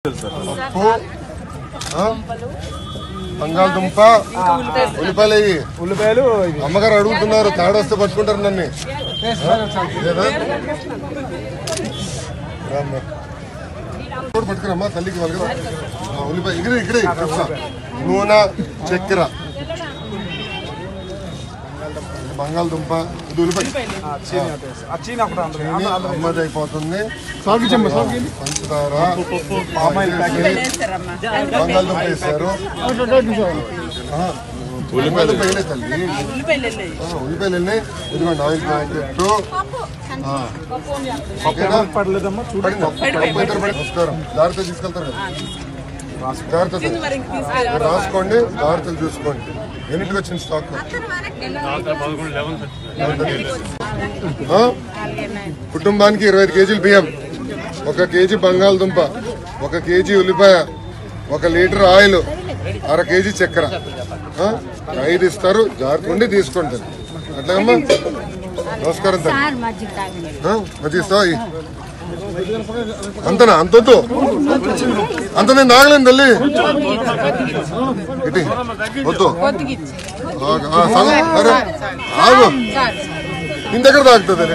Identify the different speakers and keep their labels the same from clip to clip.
Speaker 1: పప్పు ఆ? బంగాళదుంప ఉల్లిపాయలు అయ్యి
Speaker 2: ఉల్లిపాయలు ఇవి
Speaker 1: అమ్మగారు అడుగుతున్నారు తేడా వస్తే పట్టుకుంటారు నన్ను ఇదేనా? రామ్మా. కూడా పట్టుకురమ్మా తల్లికి వాళ్ళు కదా ఆ, ఉల్లిపాయ ఇక్కడే ఇక్కడే చెప్తా నూనె చక్కెర బంగాళదుంప ఇది ఉల్లిపాయ
Speaker 2: చీని ఒకటి వేసి. ఆ చీని ఒకటి అందులో
Speaker 1: ఇది అమ్మది అయిపోతుంది
Speaker 2: సాగిచ్చమ్మ సాగి
Speaker 1: పంచదార
Speaker 2: పామాయిల్ ప్యాకెట్
Speaker 1: బంగాళదుంప వేశారు ఆ, బంగాళదుంప వేయలేదు తల్లి ఆ, ఉల్లిపాయలు వెళ్ళి ఇదిగోండి ఆయిల్ ప్యాకెట్ ఆ, ఓకేనా?
Speaker 2: పడలేదమ్మా చూడు
Speaker 1: పడిందా? పప్పు ఇద్దరు పడి- నమస్కారం జాగ్రత్త తీసుకెళ్తారు కదా జాగ్రత్త తల్లి. రాసుకోండి జాగ్రత్తలు చూసుకోండి ఎన్నింటికి వచ్చింది స్టాక్ ఆ? కుటుంబానికి ఇరవై ఐదు కేజీలు బియ్యం ఒక కేజీ బంగాళదుంప ఒక కేజీ ఉల్లిపాయ ఒక లీటర్ ఆయిల్ అర కేజీ చక్కెర ఆ? ఐదు ఇస్తారు జాగ్రత్త ఉండి తీసుకోండి అట్లాగమ్మా నమస్కారం తల్లి
Speaker 3: సార్ మజ్జిగ తాగండి
Speaker 1: ఆ? మంచిగా ఇస్తావా ఇయ్యి. అంతనా అంతొద్దు అంత నేను తాగలేను తల్లి ఇటీ వద్దు ఆగు, ఆ, సగం, అరే, ఆగు నీ దగ్గర తాగుతుంది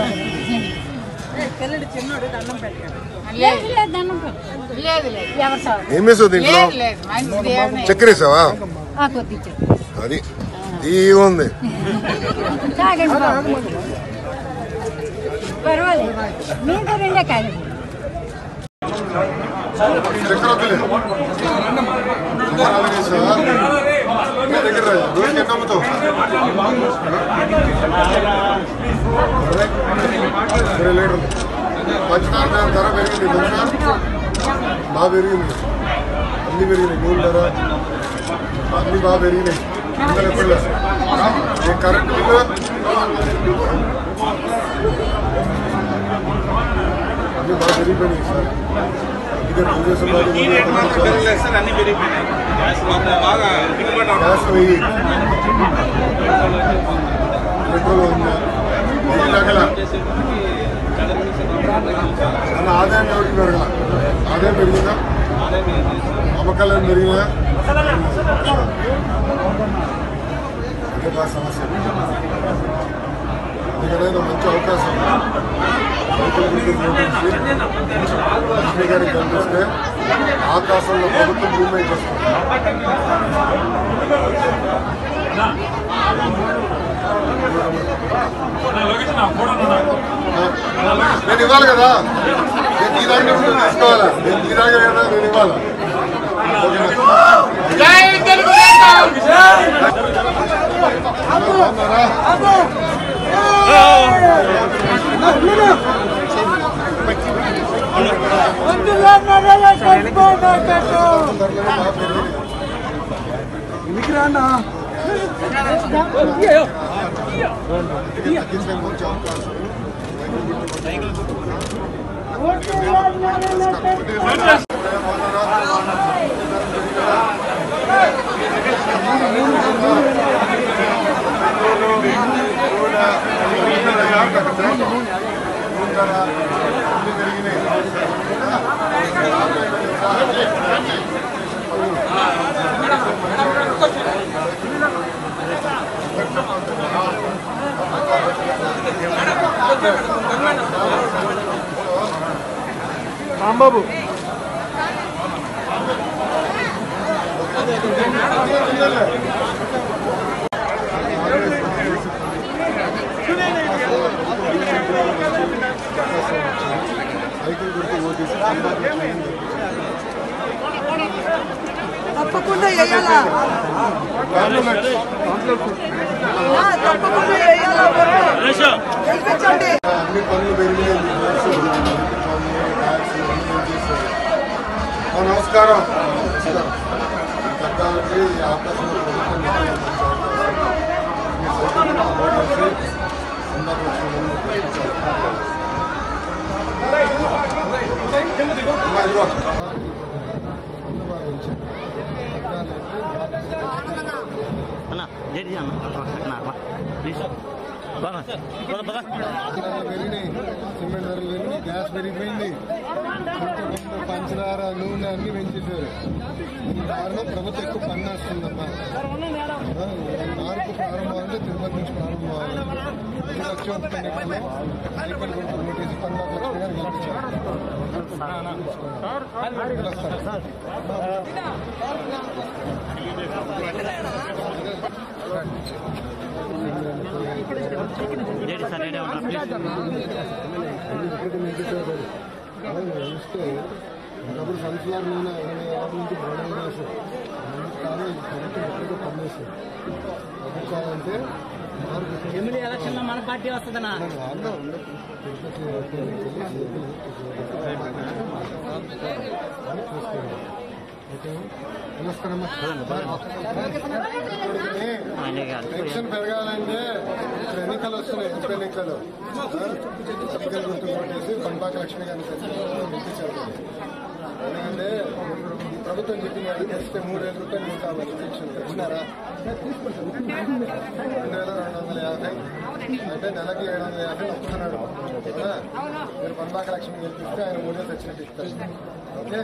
Speaker 3: లేదు లేదు దండం పెట్టు. లేదు లేదు ఎవరు సార్
Speaker 1: ఏం వేసావు దీంట్లో
Speaker 3: లేదు లేదు మంచిది ఏమీ
Speaker 1: చక్కెర వేసావా
Speaker 3: ఆ కొద్ది ఇచ్చేది.
Speaker 1: అది ఈ ఉంది
Speaker 3: తాగండి బాబు పర్వాలేదు మీకు రెండే కాదు
Speaker 1: చక్కెర వద్దులే నాలుగు వేసావా? నీ దగ్గర రా. రోజుకి ఎన్ని అమ్ముతావు ఇరవై లీటర్లు పంచదార ధర పెరిగింది తెలుసా బాగా పెరిగింది అన్ని పెరిగినాయి నూనె ధర అన్ని బాగా పెరిగినాయి ఇంకా ఎప్పుడు లేదు. ఈ కరెంట్ బిల్లు అన్ని బాగా పెరిగిపోయినాయి సార్ అందుకే తెలుగుదేశం పార్టీ ముందు ఎక్కడ
Speaker 4: సార్ అన్ని పెరిగిపోయినాయి గ్యాస్ బాగా దిగుబడి
Speaker 1: గ్యాస్ వెయ్యి పెట్రోల్ ఉంది వెయ్యి తగల మన ఆదాయం ఎవరికి పెరగల ఆదాయం పెరిగిందా అమ్మకాలు ఏం పెరిగినా అదే బాగా సమస్య అందుకనే ఇది మంచి అవకాశం రైతుల గురించి నోటీస్ లక్ష్మీ గారికి కనిపిస్తే ఆకాశంలో ప్రభుత్వం భూమి అయితే వస్తుంది నేను ఇవ్వాలి కదా నేను నీ దగ్గర ఉంటే తీసుకోవాలా నేను నీ దగ్గర కదా నేను ఇవ్వాలా
Speaker 2: ఇంటికి రాండా రాంబాబు
Speaker 1: సైకిల్ గుర్తు ఓటేసి
Speaker 5: తప్పకుండా వేయాలా ఆ, తప్పకుండా వేయాలా ఓటు. గెలిపించండి
Speaker 1: అన్ని పనులు పెరిగినాయి మీకు తెలుసు. పన్ను, ట్యాక్స్ ఇవన్నీ ఏం చేశారు? ఆ, నమస్కారం నమస్కారం. ఈ చట్టాలకి ఈ అవకాశం ప్రభుత్వం ఇచ్చింది. మంచి అవకాశం. మీ సైకిల్ గుర్తు ఓటేసి అందరూ వచ్చి ముందు గెలిపించాలి. అమ్మా, ఇదిగో.
Speaker 6: అన్న జడ్జి అన్న అన్న ప్లీజ్ బాగా
Speaker 1: ధరలు పెరిగినాయి సిమెంట్ ధరలు పెరిగినాయి గ్యాస్ పెరిగిపోయింది పంచదార నూనె అన్ని పెంచేశారు ఈ కారణం ప్రభుత్వం ఎక్కువ పన్ను వస్తుందమ్మా ఆ, మార్పు ప్రారంభం అంటే తిరుపతి నుంచి ప్రారంభం అవ్వాలి ఈ లక్ష్యం ఎన్నికల్లో ఎన్నికలు గుర్తు నోటీసు పన్నాకు లక్ష్మి గారు గెలిపించారు సార్
Speaker 6: రెడీ సార్ రెడీ ఉంటా ప్లీజ్
Speaker 1: ఇస్తే డబ్బులు సన్ఫ్లవర్ నూనె ఇరవై ఆరు నుంచి బోర్డర్ చేశారు కానీ ప్రభుత్వం ఎక్కడికో పనిచేస్తారు ప్రభుత్వాలంటే మార్పు
Speaker 6: ఎమ్మెల్యే ఎలక్షన్ లో మన పార్టీ వస్తుందన్నా
Speaker 1: వాళ్ళ ఉండదు తిరుపతి నమస్కారం
Speaker 6: ఆయనే కాదు
Speaker 1: పెన్షన్ పెరగాలంటే ఇప్పుడు ఎన్నికలు వస్తున్నాయి ఉప ఎన్నికలు ఎన్నికలు గుర్తు కొట్టేసి పంపాక లక్ష్మి గారిని గెలిపించారు ఎందుకంటే ఈ ప్రభుత్వం చెప్పింది అది తెస్తే మూడు వేల రూపాయలు మీకు కావాలి పెన్షన్ ఇచ్చినారా రెండు వేల రెండు వందల యాభై అంటే నెలకి ఏడు వందల యాభై ఒప్పుతున్నాడు అవునా? మీరు పంపాక లక్ష్మి గెలిపిస్తే ఆయన మూడు వేలు తెచ్చినట్టు ఇస్తారు ఓకే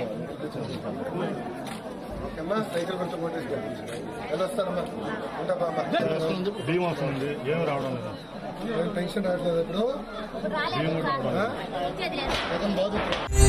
Speaker 1: ఓకేమ్మా సైకిల్ గుర్తు కొట్టేసి గెలిపించండి వెళ్ళొస్తానమ్మా ఉంటా బామ్మ
Speaker 7: భీమా వస్తుంది ఏమి రావడం లేదు
Speaker 1: పెన్షన్ రావట్లేదు ఇప్పుడు
Speaker 3: రాలేదు సార్
Speaker 1: ఆ?
Speaker 3: ఇచ్చేది లేదు
Speaker 1: జగన్ బాధ